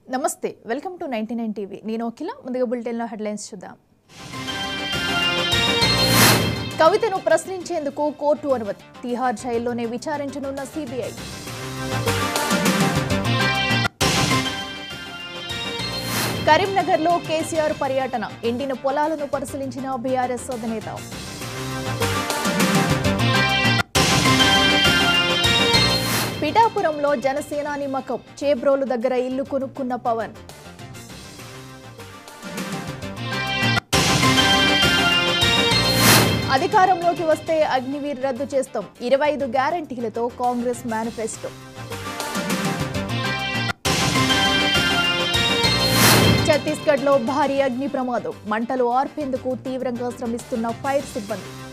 నమస్తే welcome to ninety nine TV నేను అఖిల ముందుగా బులెటిన్లో హెడ్లైన్స్ చూద్దాం కవితను ప్రశ్నించేందుకు కోర్టు అనుమతి తిహార్ జైల్లోనే విచారించనున్న సిబిఐ కరీంనగర్లో కేసీఆర్ పర్యటన ఎండిన పొలాలను పరిశీలించిన బీఆర్ఎస్ అధినేత పిఠాపురంలో జనసేనాని మకం చేబ్రోలు దగ్గర ఇల్లు కొనుక్కున్న పవన్ అధికారంలోకి వస్తే అగ్నివీర్ రద్దు చేస్తాం ఇరవై ఐదు గ్యారంటీలతో కాంగ్రెస్ మేనిఫెస్టో ఛత్తీస్గఢ్లో భారీ అగ్ని ప్రమాదం మంటలు ఆర్పేందుకు తీవ్రంగా శ్రమిస్తున్న ఫైర్ సిబ్బంది